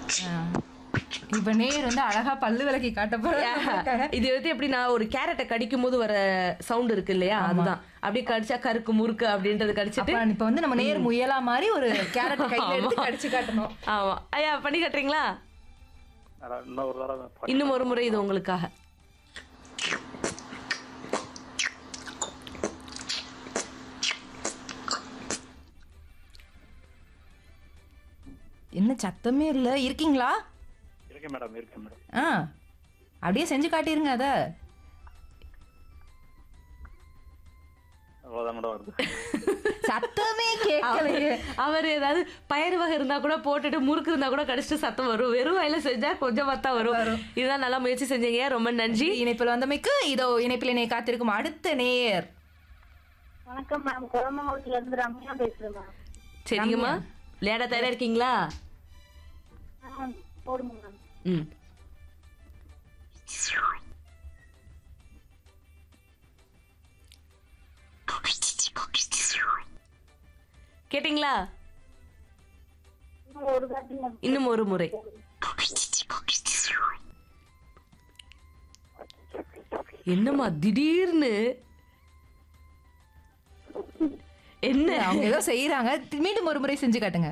இப்ப நேர் வந்து அழகா பல்லு விளக்கி காட்ட போறாங்க இது வந்து எப்படின்னா ஒரு கேரட்டை கடிக்கும் போது வர சவுண்ட் இருக்கு இல்லையா அதுதான் அப்படியே கடிச்சா கருக்கு முறுக்கு அப்படின்றது கடிச்சிட்டு அப்ப இப்ப வந்து நம்ம நேர் முயலா மாதிரி ஒரு கேரட் கையில எடுத்து கடிச்சு காட்டணும் ஆமா ஐயா பண்ணி காட்டுறீங்களா அட, இன்னொரு தடவை இன்னும் ஒரு முறை இது உங்களுக்காக என்ன சத்தமே இல்ல இருக்கீங்களா இருக்கேன் மேடம் இருக்கேன் மேடம் ஆ அப்படியே செஞ்சு காட்டிருங்க அத அவ்வளோதான் மேடம் வருது சத்தமே கேட்கலையே அவர் ஏதாவது பயிர் வகை இருந்தா கூட போட்டுட்டு முறுக்கு இருந்தா கூட கடிச்சிட்டு சத்தம் வரும் வெறும் வாயில செஞ்சா கொஞ்சம் தான் வரும் இதுதான் நல்லா முயற்சி செஞ்சீங்க ரொம்ப நன்றி இணைப்பில் வந்தமைக்கு இதோ இணைப்பில் இணை காத்திருக்கும் அடுத்த நேர் வணக்கம் மேம் குளமங்கலத்துல இருந்து ரம்யா பேசுறேன் மேம் சரிங்கம்மா விளையாட தயாரா இருக்கீங்களா ஆ, போடுங்க மேம் ம் கேட்டிங்களா இன்னும் ஒரு காட்டுங்க இன்னும் ஒரு முறை என்னம்மா திடீர்னு என்ன அவங்க ஏதோ செய்யறாங்க மீண்டும் ஒரு முறை செஞ்சு காட்டுங்க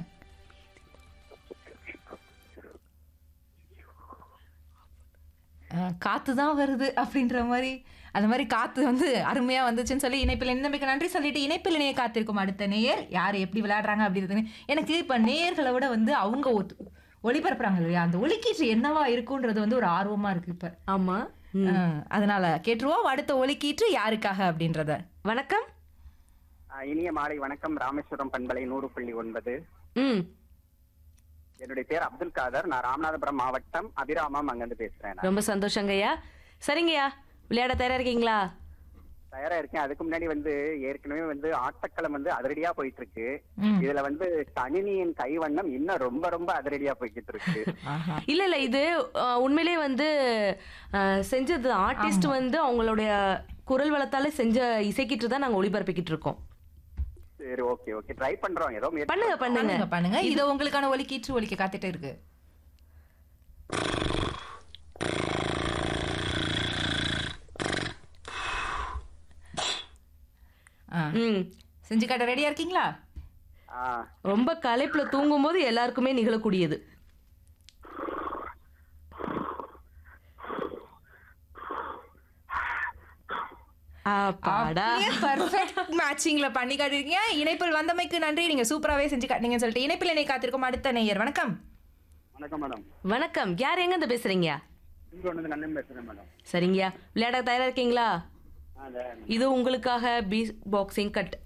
காத்து தான் வருது அப்படின்ற மாதிரி அந்த மாதிரி காத்து வந்து அருமையா வந்துச்சுன்னு சொல்லி இணைப்பில் இணைந்தமைக்கு நன்றி சொல்லிட்டு இணைப்பில் இணைய காத்திருக்கும் அடுத்த நேயர் யார் எப்படி விளையாடுறாங்க அப்படின்றதுன்னு எனக்கு இப்ப நேயர்களை விட வந்து அவங்க ஒத்து- ஒளிபரப்புறாங்க இல்லையா அந்த ஒலிக்கீற்று என்னவா இருக்குன்றது வந்து ஒரு ஆர்வமா இருக்கு இப்ப ஆமா ம். ஆஹ், அதனால கேட்டுருவோம் அடுத்த ஒலிக்கீற்று யாருக்காக அப்படின்றத வணக்கம் ஆ, இனிய மாலை வணக்கம் ராமேஸ்வரம் பண்பலை நூறு புள்ளி ஒன்பது ம் என்னுடைய பேர் அப்துல் காதர் நான் ராமநாதபுரம் மாவட்டம் அபிராமம் அங்கிருந்து பேசுறேன் நான். ரொம்ப சந்தோஷங்கய்யா சரிங்கய்யா விளையாட தயாரா இருக்கீங்களா தயாரா இருக்கேன் அதுக்கு முன்னாடி வந்து ஏற்கனவே வந்து ஆட்டக்களம் வந்து அதிரடியா போயிட்டு இருக்கு ம். இதுல வந்து கணினியின் கைவண்ணம் இன்னும் ரொம்ப ரொம்ப அதிரடியா போய்கிட்டு இருக்கு ஆஹா இல்ல இல்ல இது அஹ், உண்மையிலே வந்து அஹ், செஞ்சது ஆர்டிஸ்ட் வந்து அவங்களுடைய குரல் வளத்தால செஞ்ச இசைக்கிட்டு தான் நாங்க ஒளிபரப்பிக்கிட்டு இருக்கோம் சரி ஓகே ஓகே ட்ரை பண்றோம் ஏதோ முயற்சி பண்ணுங்க பண்ணுங்க பண்ணுங்க பண்ணுங்க இது உங்களுக்கான ஒலிக்கீற்று ஒலிக்க காத்துட்டு இருக்கு ஆ, ம் செஞ்சு காட்ட ரெடியா இருக்கீங்களா ஆ, ரொம்ப களைப்புல தூங்கும் போது எல்லாருக்குமே நிகழக்கூடியது அப்பாடா பர்ஃபெக்ட் மேட்சிங்ல பண்ணி காட்டிருக்கீங்க இணைப்பில் வந்தமைக்கு நன்றி நீங்க சூப்பராவே செஞ்சு காட்டினீங்கன்னு சொல்லிட்டு இணைப்பில் என்னை காத்திருக்கும் அடுத்த நேயர் வணக்கம் வணக்கம் மேடம் வணக்கம் யார் எங்க இருந்து பேசுறீங்க இங்க ஒன்று நன்னன் பேசுறேன் மேடம் சரிங்கய்யா விளையாட தயாரா இருக்கீங்களா ஆ, இந்த- இது உங்களுக்காக பீ பாக்ஸிங் கட்